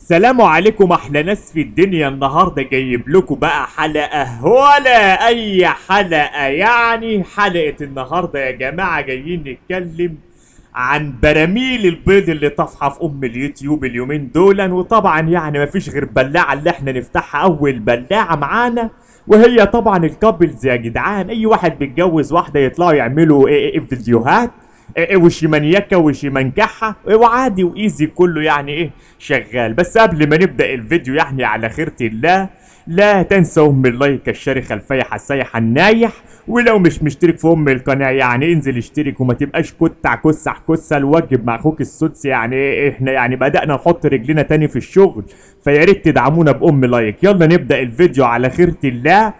السلام عليكم احلى ناس في الدنيا النهارده جايب لكم بقى حلقه ولا اي حلقه يعني حلقه النهارده يا جماعه جايين نتكلم عن براميل البيض اللي طافحه في ام اليوتيوب اليومين دولا وطبعا يعني مفيش غير بلاعه اللي احنا نفتحها اول بلاعه معانا وهي طبعا الكابلز يا جدعان اي واحد بيتجوز واحده يطلعوا يعملوا ايه ايه فيديوهات إيه وشيمانيكا وشيمانكحة وعادي وايزي كله يعني ايه شغال بس قبل ما نبدا الفيديو يعني على خيرة الله لا تنسوا ام اللايك الشاري خلفية حسايح النايح ولو مش مشترك في ام القناة يعني انزل اشترك وما تبقاش كتع كسح كسة الواجب مع اخوك السدس يعني إيه احنا يعني بدأنا نحط رجلنا تاني في الشغل فيا ريت تدعمونا بام لايك يلا نبدأ الفيديو على خيرة الله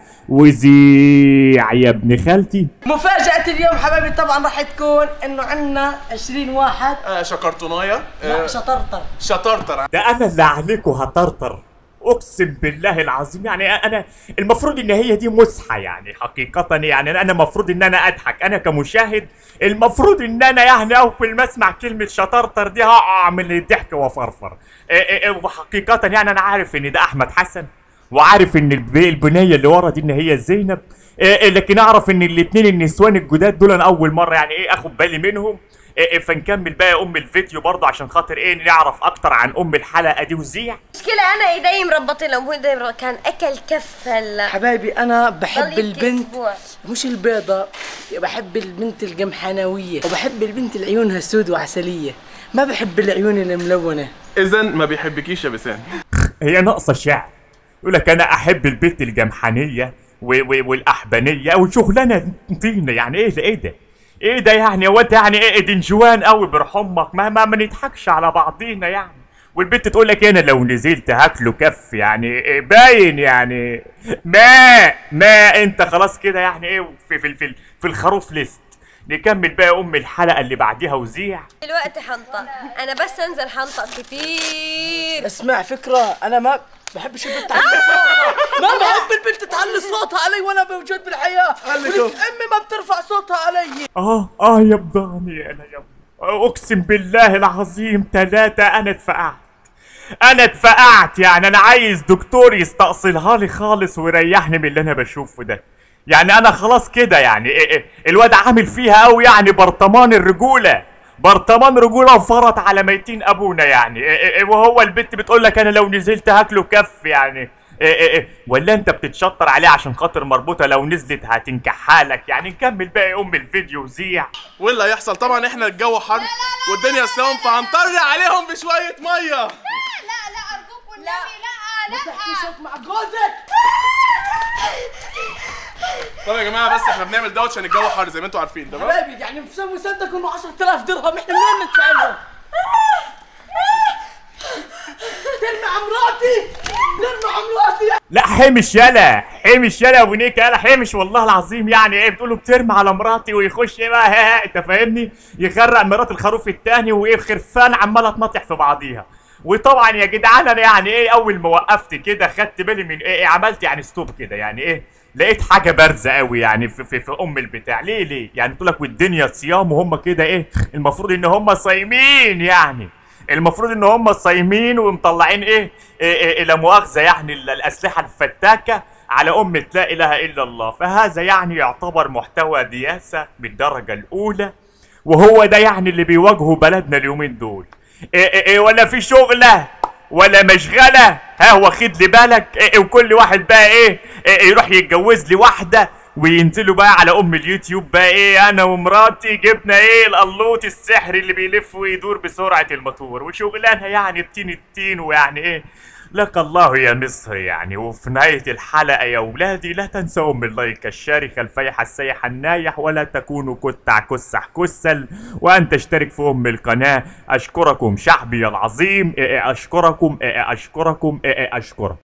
وزيع يا ابن خالتي مفاجأة اليوم حبايبي طبعا راح تكون انه عندنا 20 واحد آه شكرتوناية لا آه شطرطر شطرطر ده انا اللي عليكم هطرطر اقسم بالله العظيم يعني انا المفروض ان هي دي مسحه يعني حقيقه يعني انا المفروض ان انا اضحك انا كمشاهد المفروض ان انا يعني اول ما اسمع كلمه شطرطر دي هعمل الضحك وافرفر إيه إيه إيه وحقيقه يعني انا عارف ان ده احمد حسن وعارف ان الب- البنيه اللي ورا دي ان هي زينب إيه إيه لكن اعرف ان الاتنين النسوان الجداد دول انا اول مره يعني ايه اخد بالي منهم إيه إيه فنكمل بقى يا ام الفيديو برضه عشان خاطر ايه نعرف اكتر عن ام الحلقه دي وزيع مشكلة أنا إيدي مربطين أبوي إيدي كان أكل كف هلا حبايبي انا بحب ضل يبكي البنت أسبوع. مش البيضة بحب البنت القمحانوية وبحب البنت اللي عيونها سود وعسلية ما بحب العيون الملونة اذا ما بيحبكيش يا بسام هي ناقصه شعر يقول لك انا احب البنت الجمحانيه و- و- والاحبانيه وشغلانه طينه يعني ايه ده ايه ده ايه ده يعني هو انت يعني ايه دنجوان قوي برحمك ما ما, ما نضحكش على بعضينا يعني والبنت تقول لك انا لو نزلت هاكله كف يعني إيه باين يعني ما ما انت خلاص كده يعني ايه في في في, في الخروف ليست نكمل بقى ام الحلقه اللي بعديها وزيع دلوقتي حنطق أنا بس أنزل حنطق كتير اسمع فكرة انا ما بحبش البنت تعلي صوتها ما بحب البنت تعلي صوتها علي وانا موجود بالحياة قال لك ولك أهو. امي ما بترفع صوتها علي اه اه يا بضاني انا يا اقسم بالله العظيم ثلاثة انا اتفقعت انا اتفقعت يعني انا عايز دكتور يستأصلها لي خالص ويريحني من اللي انا بشوفه ده يعني انا خلاص كده يعني إيه إيه الواد عامل فيها قوي يعني برطمان الرجولة برطمان رجولة وفرط على ميتين ابونا يعني إيه إيه إيه وهو البت بتقول لك انا لو نزلت هاكله كف يعني إيه إيه إيه ولا انت بتتشطر عليه عشان خاطر مربوطه لو نزلت هتنكحها لك يعني نكمل بقى ام الفيديو وزيع واللي هيحصل طبعا احنا الجو حر والدنيا سلام فهنطر عليهم بشويه ميه لا لا ارجوك والنبي لا لا تحكي مع جوزك طب يا جماعه بس احنا بنعمل دوت عشان الجو حر زي ما انتوا عارفين تمام حبايبي يعني مسوي صدق انه 10000 درهم احنا منين ندفع لهم؟ ترمي عمراتي ترمي عمراتي لا حمش يلا حمش يلا يا ابو نيكا يلا حمش والله العظيم يعني ايه بتقول له بترمي على مراتي ويخش ايه بقى ها ها انت فاهمني يغرق مرات الخروف التاني وايه خرفان عماله تنطح في بعضيها وطبعا يا جدعان انا يعني ايه اول ما وقفت كده خدت بالي من ايه, إيه عملت يعني ستوب كده يعني ايه لقيت حاجه بارزه قوي يعني في, في, في ام البتاع ليه ليه يعني تقول لك والدنيا صيام وهم كده ايه المفروض ان هم صايمين يعني المفروض ان هم صايمين ومطلعين ايه, إيه, إيه لا مؤاخذه يعني ال- الاسلحه الفتاكه على أمة لا إله إلا الله فهذا يعني يعتبر محتوى دياسة بالدرجة الأولى وهو ده يعني اللي بيواجهه بلدنا اليومين دول إيه إيه إيه ولا في شغلة ولا مشغلة ها واخد لي بالك إيه إيه وكل واحد بقى إيه, إيه يروح يتجوز لي واحدة وينزلوا بقى على ام اليوتيوب بقى ايه انا ومراتي جبنا ايه القلوط السحري اللي بيلف ويدور بسرعه الموتور وشغلانها يعني التين التين ويعني ايه لك الله يا مصر يعني وفي نهاية الحلقة يا ولادي لا تنسوا من اللايك الشاري خلفي السيح النايح ولا تكونوا كتع كسح كسل وأن تشترك في أم القناة أشكركم شعبي العظيم إيه إيه أشكركم إيه إيه أشكركم إيه إيه أشكركم